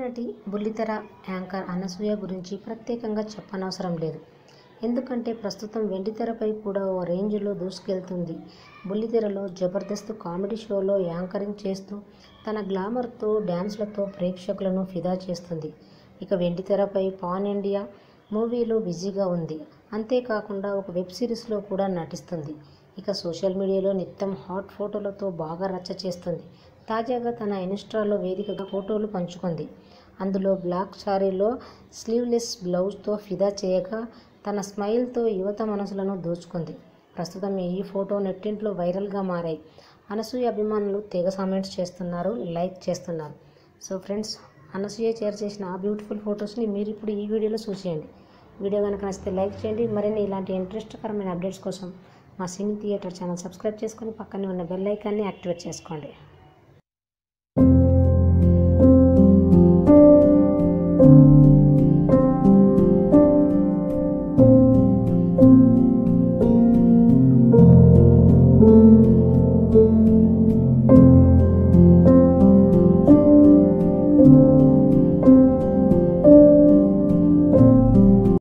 నటి బుల్లితెర యాంకర్ అనసూయ గురించి ప్రత్యేకంగా చెప్పనవసరం లేదు ఎందుకంటే ప్రస్తుతం వెండితెరపై కూడా ఓ రేంజ్లో దూసుకెళ్తుంది బుల్లితెరలో జబర్దస్త్ కామెడీ షోలో యాంకరింగ్ చేస్తూ తన గ్లామర్తో డ్యాన్స్లతో ప్రేక్షకులను ఫిదా చేస్తుంది ఇక వెండితెరపై పాన్ ఇండియా మూవీలో బిజీగా ఉంది అంతేకాకుండా ఒక వెబ్ సిరీస్లో కూడా నటిస్తుంది ఇక సోషల్ మీడియాలో నిత్యం హాట్ ఫోటోలతో బాగా రచ్చ చేస్తుంది తాజాగా తన ఇన్స్టాలో వేదికగా ఫోటోలు పంచుకుంది అందులో బ్లాక్ సారీలో స్లీవ్లెస్ బ్లౌజ్తో ఫిదా చేయగా తన స్మైల్తో యువత మనసులను దోచుకుంది ప్రస్తుతం ఈ ఫోటో నెట్టింట్లో వైరల్గా మారాయి అనసూయ అభిమానులు తెగ కామెంట్స్ చేస్తున్నారు లైక్ చేస్తున్నారు సో ఫ్రెండ్స్ అనసూయ షేర్ చేసిన ఆ బ్యూటిఫుల్ ఫొటోస్ని మీరు ఇప్పుడు ఈ వీడియోలో చూసేయండి వీడియో కనుక నచ్చితే లైక్ చేయండి మరిన్ని ఇలాంటి ఇంట్రెస్ట్కరమైన అప్డేట్స్ కోసం మా సినీ థియేటర్ ఛానల్ సబ్స్క్రైబ్ చేసుకొని పక్కనే ఉన్న బెల్ ఐకాన్ని యాక్టివేట్ చేసుకోండి